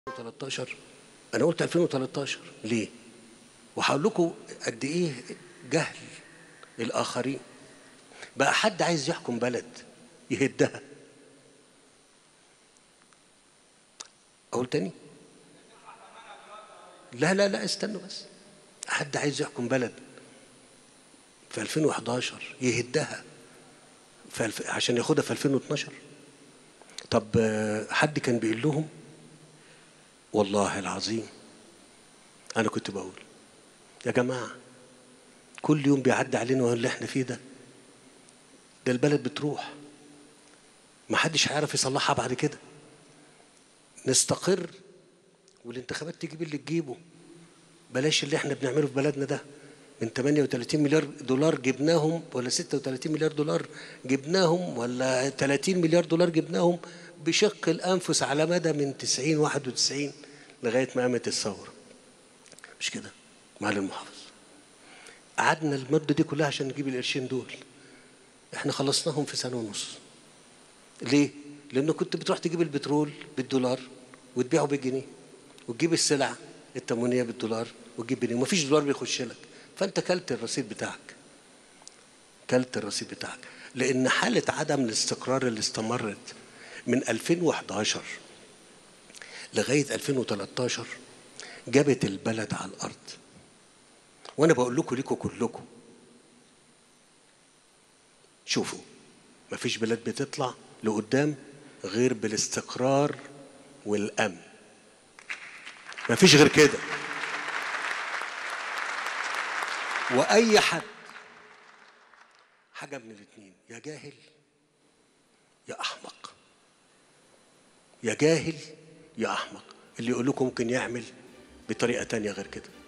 2013 انا قلت 2013 ليه وهقول لكم قد ايه جهل الاخرين بقى حد عايز يحكم بلد يهدها اقول تاني لا لا لا استنوا بس حد عايز يحكم بلد في 2011 يهدها في الف... عشان ياخدها في 2012 طب آه، حد كان بيقول لهم والله العظيم انا كنت بقول يا جماعه كل يوم بيعدي علينا اللي احنا فيه ده ده البلد بتروح ما حدش هيعرف يصلحها بعد كده نستقر والانتخابات تجيب اللي تجيبه بلاش اللي احنا بنعمله في بلدنا ده من 38 مليار دولار جبناهم ولا 36 مليار دولار جبناهم ولا 30 مليار دولار جبناهم بشق الانفس على مدى من 90 91 لغايه ما قامت الثوره مش كده معالي المحافظ قعدنا المده دي كلها عشان نجيب القرشين دول احنا خلصناهم في سنه ونص ليه لانه كنت بتروح تجيب البترول بالدولار وتبيعه بالجنيه وتجيب السلع التموينيه بالدولار وتجيب جنيه ومفيش دولار بيخش لك فانت كلت الرصيد بتاعك كلت الرصيد بتاعك لان حاله عدم الاستقرار اللي استمرت من 2011 لغايه 2013 جابت البلد على الارض وانا بقول لكم ليكم كلكم شوفوا مفيش بلاد بتطلع لقدام غير بالاستقرار والامن مفيش غير كده واي حد حاجه من الاثنين يا جاهل يا احمق يا جاهل يا احمق اللي يقول لكم ممكن يعمل بطريقه تانية غير كده